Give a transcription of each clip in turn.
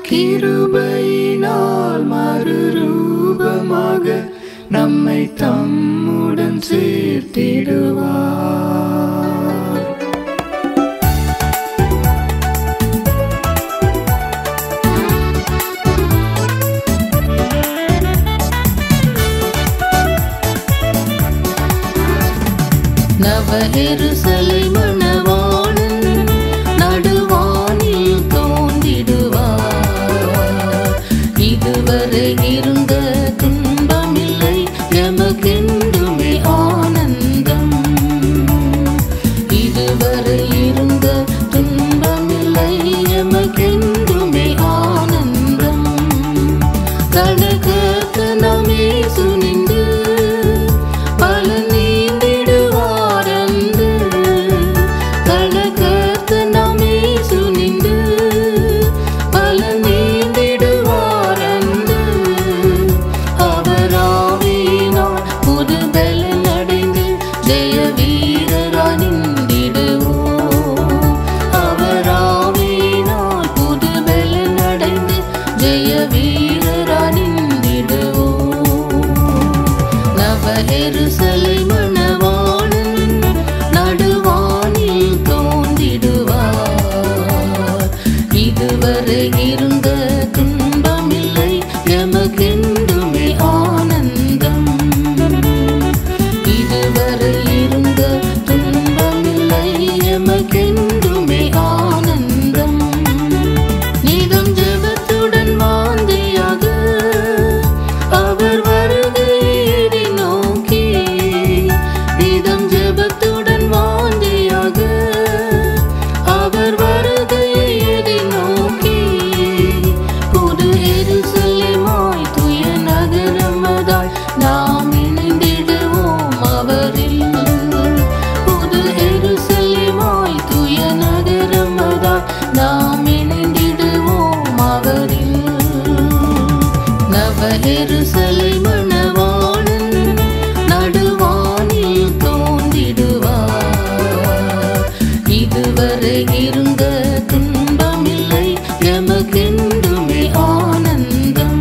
கிருபையினால் மறுரூபமாக நம்மை தம்முடன் சேர்த்திடுவார் நவ எருசலை மணவாளன் நடுவானில் தோன்றிடுவார் இதுவரை இருந்த துன்பமில்லை எமக்கென்றுமே ஆனந்தம் இதுவரை இருந்த துன்பமில்லை எமக்கென்றுமே ஆனந்தம் தனக்கத்தனமே சுனிந்து பல நீந்திடுவாரந்து தனக்கத்தனமே சுனிந்து பல நீந்திடுவாரந்து அவராவினால் புது பலன் அடைந்து ஜெய வீரராய் நின்றிடுவோம் அவராவினால் புது பலன் அடைந்து ஜெய வீரராய் நின்றிடுவோம் நவ எருசலை மணவாளன் நடுவானில் தோன்றிடுவார் இதுவரை இருந்த துன்பமில்லை எமக்கென்றுமே ஆனந்தம் இதுவரை இருந்த துன்பமில்லை எமக்கென்றுமே ஆனந்தம் நீதம் ஜெபத்துடன் வாந்தியாக அவர் வருகையை நோக்கி நீதம் ஜெபத்துடன் வாந்தியாக அவர் வருகையை நோக்கி புது எருசலேமாய் துய நகரமதாய் நாம் இணைந்திடுவோம் அவரில் புது எருசலேமாய் துய நகரமதாய் நாம் இணைந்திடுவோம் அவரில் நவ எருசலை மணவாளன் நடுவானில் தோன்றிடுவார் இதுவரை இருந்த துன்பமில்லை எமக்கென்றுமே ஆனந்தம்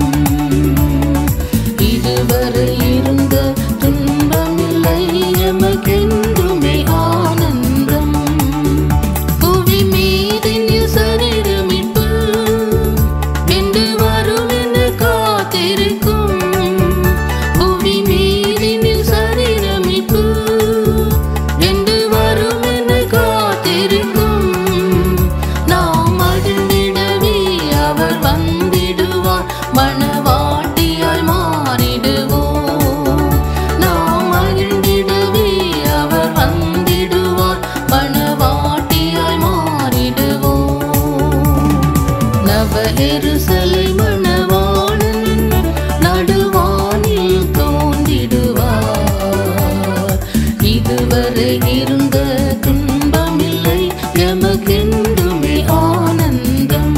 இதுவரை இருந்த துன்பமில்லை எமக்கென்றுமே ஆனந்தம் புவி மீதினில் சரீரமிட்டு வென்று வரும் என காத்திருக்கும் புவி மீதினில் சரீரமிட்டு வென்று வரும் என காத்திருக்கும் நாம் மகிழ்ந்திடவே அவர் வந்திடுவார் மணவாட்டியாய் மாறிடுவோம் நாம் மகிழ்ந்திடவே அவர் வந்திடுவார் மணவாட்டியாய் மாறிடுவோம் நவ எருசலை மணவாளன் நடுவானில் தோன்றிடுவார் இதுவரை இருந்த துன்பமில்லை எமக்கென்றுமே ஆனந்தம்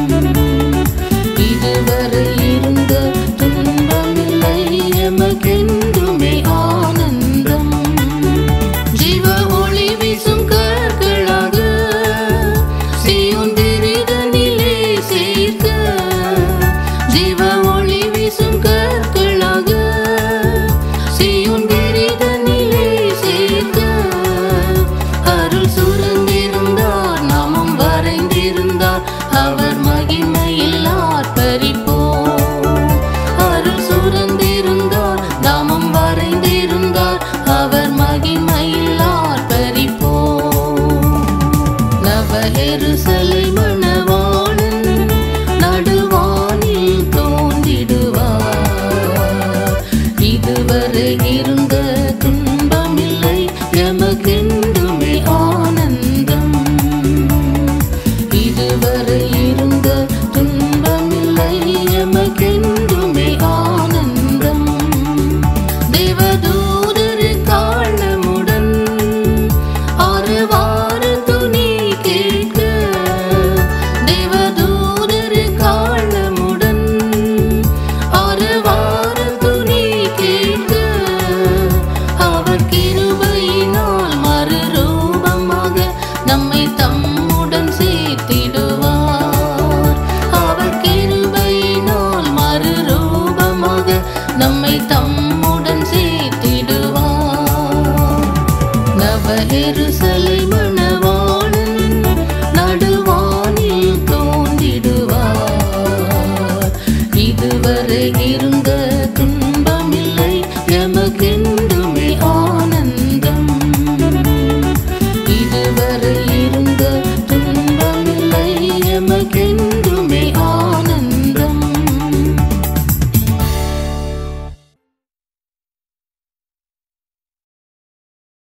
இதுவரை இருந்த துன்பமில்லை எமக்கென்றுமே ஆனந்தம் ஜீவ ஒளி வீசும் கற்களாக சீயோன் திரிதனிலே சேர்க்க நவ எருசலேம்